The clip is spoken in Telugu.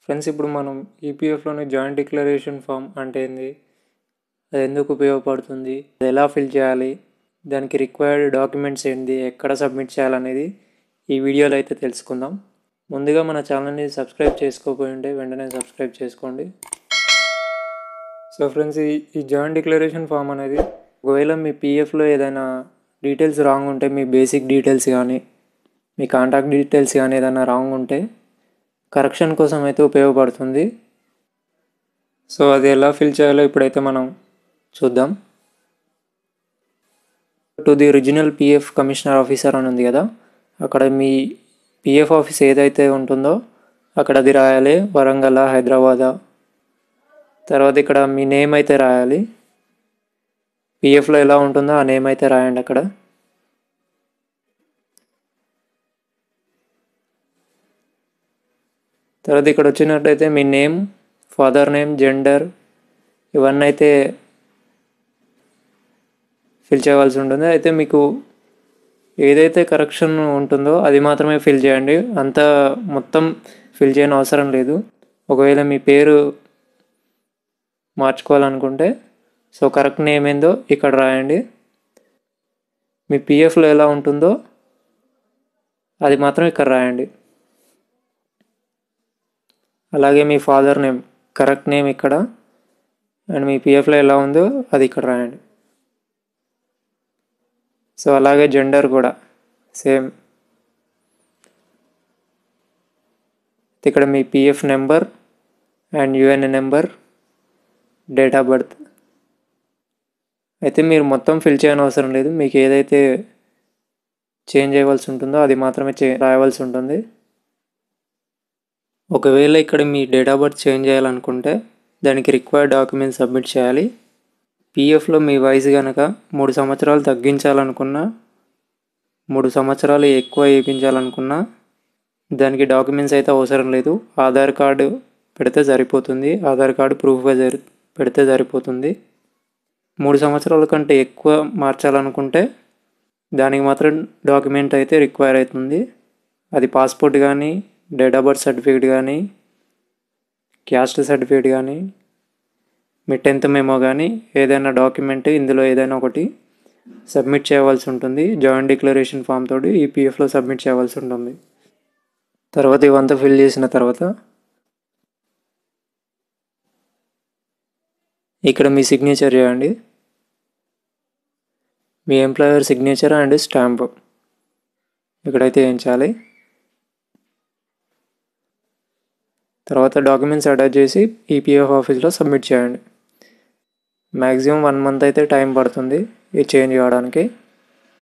ఫ్రెండ్స్ ఇప్పుడు మనం ఈపీఎఫ్లోని జాయింట్ డిక్లరేషన్ ఫామ్ అంటే ఏంది అది ఎందుకు ఉపయోగపడుతుంది అది ఎలా ఫిల్ చేయాలి దానికి రిక్వైర్డ్ డాక్యుమెంట్స్ ఏంటి ఎక్కడ సబ్మిట్ చేయాలనేది ఈ వీడియోలో అయితే తెలుసుకుందాం ముందుగా మన ఛానల్ని సబ్స్క్రైబ్ చేసుకోకపోయి ఉంటే వెంటనే సబ్స్క్రైబ్ చేసుకోండి సో ఫ్రెండ్స్ ఈ ఈ జాయింట్ డిక్లరేషన్ ఫామ్ అనేది ఒకవేళ మీ పీఎఫ్లో ఏదైనా డీటెయిల్స్ రాంగ్ ఉంటే మీ బేసిక్ డీటెయిల్స్ కానీ మీ కాంటాక్ట్ డీటెయిల్స్ కానీ ఏదైనా రాంగ్ ఉంటే కరెక్షన్ కోసం అయితే ఉపయోగపడుతుంది సో అది ఎలా ఫిల్ చేయాలో ఇప్పుడైతే మనం చూద్దాం to the original PF commissioner officer అని ఉంది కదా అక్కడ మీ పిఎఫ్ ఆఫీస్ ఏదైతే ఉంటుందో అక్కడ అది రాయాలి వరంగల్ హైదరాబాద్ తర్వాత ఇక్కడ మీ నేమ్ అయితే రాయాలి పిఎఫ్లో ఎలా ఉంటుందో ఆ నేమ్ అయితే రాయండి అక్కడ తర్వాత ఇక్కడ వచ్చినట్టయితే మీ నేమ్ ఫాదర్ నేమ్ జెండర్ ఇవన్నీ అయితే ఫిల్ చేయవలసి ఉంటుంది అయితే మీకు ఏదైతే కరెక్షన్ ఉంటుందో అది మాత్రమే ఫిల్ చేయండి అంతా మొత్తం ఫిల్ చేయని అవసరం లేదు ఒకవేళ మీ పేరు మార్చుకోవాలనుకుంటే సో కరెక్ట్ నేమ్ ఏందో ఇక్కడ రాయండి మీ పిఎఫ్లో ఎలా ఉంటుందో అది మాత్రం ఇక్కడ రాయండి అలాగే మీ ఫాదర్ నేమ్ కరెక్ట్ నేమ్ ఇక్కడ అండ్ మీ పిఎఫ్లో ఎలా ఉందో అది ఇక్కడ రాయండి సో అలాగే జెండర్ కూడా సేమ్ ఇక్కడ మీ PF number and UAN number date of birth అయితే మీరు మొత్తం ఫిల్ చేయని అవసరం లేదు మీకు ఏదైతే చేంజ్ చేయవలసి ఉంటుందో అది మాత్రమే చే రాయవలసి ఉంటుంది ఒకవేళ ఇక్కడ మీ డేట్ ఆఫ్ బర్త్ చేంజ్ చేయాలనుకుంటే దానికి రిక్వైర్డ్ డాక్యుమెంట్స్ సబ్మిట్ చేయాలి పీఎఫ్లో మీ వయసు కనుక మూడు సంవత్సరాలు తగ్గించాలనుకున్నా మూడు సంవత్సరాలు ఎక్కువ వేయించాలనుకున్నా దానికి డాక్యుమెంట్స్ అయితే అవసరం లేదు ఆధార్ కార్డు పెడితే సరిపోతుంది ఆధార్ కార్డు ప్రూఫ్గా సరి పెడితే సరిపోతుంది మూడు సంవత్సరాల కంటే ఎక్కువ మార్చాలనుకుంటే దానికి మాత్రం డాక్యుమెంట్ అయితే రిక్వైర్ అవుతుంది అది పాస్పోర్ట్ కానీ డేట్ ఆఫ్ బర్త్ సర్టిఫికేట్ కానీ క్యాస్ట్ సర్టిఫికేట్ కానీ మీ టెన్త్ మెమో కానీ ఏదైనా డాక్యుమెంట్ ఇందులో ఏదైనా ఒకటి సబ్మిట్ చేయవలసి ఉంటుంది జాయింట్ డిక్లరేషన్ ఫామ్ తోటి ఈపీఎఫ్లో సబ్మిట్ చేయవలసి ఉంటుంది తర్వాత ఇవంతా ఫిల్ చేసిన తర్వాత ఇక్కడ మీ సిగ్నేచర్ చేయండి మీ ఎంప్లాయర్ సిగ్నేచర్ అండ్ స్టాంప్ ఇక్కడైతే వేయించాలి తర్వాత డాక్యుమెంట్స్ అటాచ్ చేసి ఈపీఎఫ్ ఆఫీస్లో సబ్మిట్ చేయండి మ్యాక్సిమం వన్ మంత్ అయితే టైం పడుతుంది ఇది చేంజ్ కావడానికి